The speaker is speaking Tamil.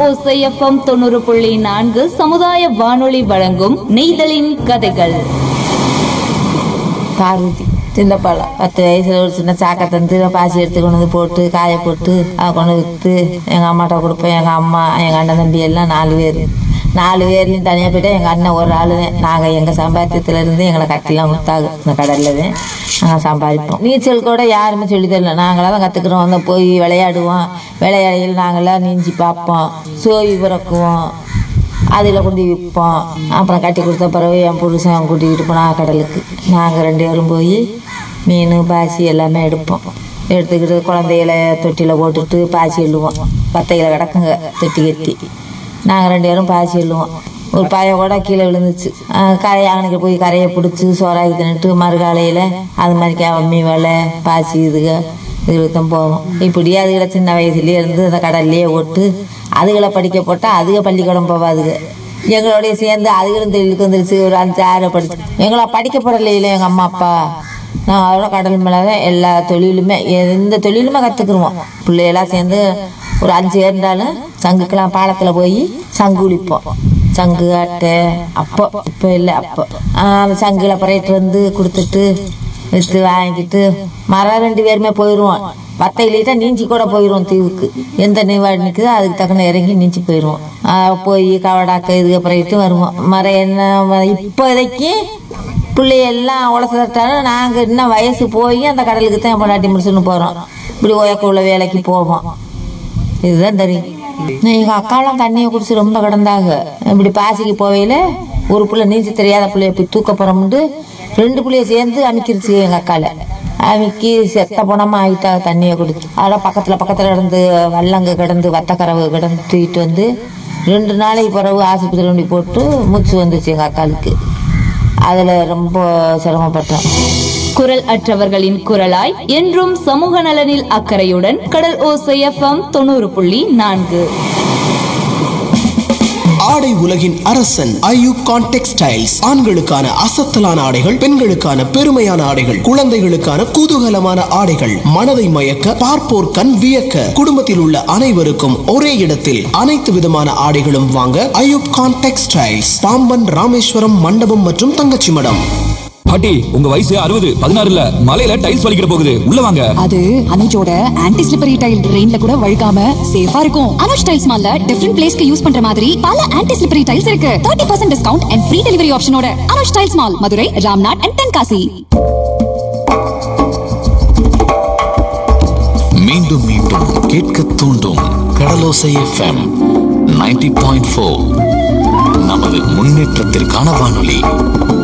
ஓசைஎஃப்எம் தொண்ணூறு புள்ளி நான்கு சமுதாய வானொலி வழங்கும் நெய்தலின் கதைகள் பார்வதி சின்ன பழம் பத்து வயசுல ஒரு சின்ன சாக்கை தந்து பாசி எடுத்து கொண்டு வந்து போட்டு காய போட்டு அதை கொண்டு விற்று எங்கள் அம்மாட்ட கொடுப்பேன் எங்கள் அம்மா எங்கள் அண்ணன் தம்பி எல்லாம் நாலு பேர் நாலு பேர்லையும் தனியாக போயிட்டா எங்கள் அண்ணன் ஒரு ஆளு நாங்கள் எங்கள் சம்பாத்தியத்துல இருந்து எங்களை கட்டிலாம் கொடுத்தாங்க இந்த கடலில் தான் நாங்கள் சம்பாதிப்போம் நீச்சல் கூட யாருமே சொல்லி தரல நாங்களாக தான் கற்றுக்குறோம் வந்து போய் விளையாடுவோம் விளையாடையில் நாங்களாம் நீஞ்சி பார்ப்போம் சோவி பிறக்குவோம் அதில் கொண்டு விற்போம் அப்புறம் கட்டி கொடுத்த பிறகு என் புருஷன் கூட்டிக்கிட்டு போனால் கடலுக்கு நாங்கள் ரெண்டு பேரும் போய் மீன் பாசி எல்லாமே எடுப்போம் எடுத்துக்கிட்டு குழந்தைகளை தொட்டியில் போட்டுட்டு பாசி எழுவோம் பத்தையில கிடக்குங்க தொட்டி கட்டி நாங்கள் ரெண்டு பேரும் பாசி எழுவோம் ஒரு பாய கூட கீழே விழுந்துச்சு அஹ் கரையை அங்கனுக்கு போய் கரையை பிடிச்சி சோறாக்கி தின்னுட்டு மறுகாலையில் அது மாதிரி கம்மி வலை பாசி இதுக இதுகளுக்கும் போவோம் இப்படியே அதுகளை சின்ன வயசுலேயே இருந்து அந்த கடல்லையே ஓட்டு அதுகளை படிக்க போட்டால் அதுக பள்ளிக்கூடம் போவாதுங்க எங்களோடய சேர்ந்து அதுகளும் தொழிலுக்கு வந்துருச்சு ஒரு அஞ்சு ஆறு படிச்சு எங்களை படிக்க போடலையில எங்கள் அம்மா அப்பா நான் அதோட கடல் மேலே தான் எல்லா தொழிலுமே எந்த தொழிலுமே கற்றுக்குருவோம் பிள்ளையெல்லாம் சேர்ந்து ஒரு அஞ்சு பேர் இருந்தாலும் சங்குக்கெல்லாம் பாலத்தில் போய் சங்கு குளிப்போம் சங்கு அட்டை அப்போ இப்போ இல்லை அப்போ ஆஹ் அந்த சங்குல பறையிட்டு வந்து கொடுத்துட்டு விற்று வாங்கிட்டு மரம் ரெண்டு பேருமே போயிடுவோம் பத்தை லிட்டர் நீஞ்சி கூட போயிடுவோம் தீவுக்கு எந்த நீவாடி நிற்குதோ அதுக்கு தக்கன இறங்கி நீஞ்சி போயிடுவோம் ஆஹ் போய் கவடாக்க இதுக்கு அப்புறம் வருவோம் மரம் என்ன இப்போதைக்கு பிள்ளையெல்லாம் உழச்சு தட்டாலும் நாங்கள் இன்னும் வயசு போய் அந்த கடலுக்கு தான் பொண்டாட்டி முடிச்சுன்னு போகிறோம் இப்படி ஓயக்க உள்ள வேலைக்கு போவோம் இதுதான் தெரியும் எங்கள் அக்காலாம் தண்ணியை குடிச்சு ரொம்ப கிடந்தாங்க இப்படி பாசிக்கு போவையில் ஒரு புள்ள நீச்சல் தெரியாத பிள்ளைய போய் தூக்க போகிறோம்ட்டு ரெண்டு பிள்ளைய சேர்ந்து அமைக்கிருச்சு எங்கள் அக்கால அமைக்கி செத்த பணமா ஆகிட்டா தண்ணியை குடிச்சு அதெல்லாம் பக்கத்தில் பக்கத்தில் கிடந்து வல்லங்க கிடந்து வத்தக்கரவு கிடந்து தூக்கிட்டு வந்து ரெண்டு நாளைக்கு பிறகு ஆஸ்பத்திரி கொண்டு போட்டு மூச்சு வந்துச்சு எங்கள் அக்காளுக்கு அதில் ரொம்ப சிரமப்பட்டோம் குரல் அற்றவர்களின் குரலாய் என்றும் சமூக நலனில் அக்கறையுடன் கடல் ஓசைஎஃப்எம் தொண்ணூறு புள்ளி நான்கு ஆடை உலகின் அரசன் ஐயூப் கான் டெக்ஸ்டைல்ஸ் ஆண்களுக்கான அசத்தலான ஆடைகள் பெண்களுக்கான பெருமையான ஆடைகள் குழந்தைகளுக்கான குதூகலமான ஆடைகள் மனதை மயக்க பார்ப்போர் கண் வியக்க குடும்பத்தில் உள்ள அனைவருக்கும் ஒரே இடத்தில் அனைத்து விதமான ஆடைகளும் வாங்க ஐயூப் கான் டெக்ஸ்டைல்ஸ் பாம்பன் ராமேஸ்வரம் மண்டபம் மற்றும் தங்கச்சி மடம் பாட்டி உங்க வயசு அறுபது பதினாறு இல்ல மலையில டைல்ஸ் வலிக்கிற போகுது உள்ள வாங்க அது அனுஜோட ஆன்டி ஸ்லிப்பரி டைல் ரெயின்ல கூட வழுக்காம சேஃபா இருக்கும் அனுஜ் டைல்ஸ் மால்ல டிஃபரெண்ட் பிளேஸ்க்கு யூஸ் பண்ற மாதிரி பல ஆன்டி ஸ்லிப்பரி டைல்ஸ் இருக்கு 30% percent discount and free delivery ஆப்ஷனோட Anuj tiles mall Madurai Ramnad and Tenkasi மீண்டும் மீண்டும் கேட்க தூண்டும் கடலோசை எஃப்எம் 90.4 பாயிண்ட் நமது முன்னேற்றத்திற்கான வானொலி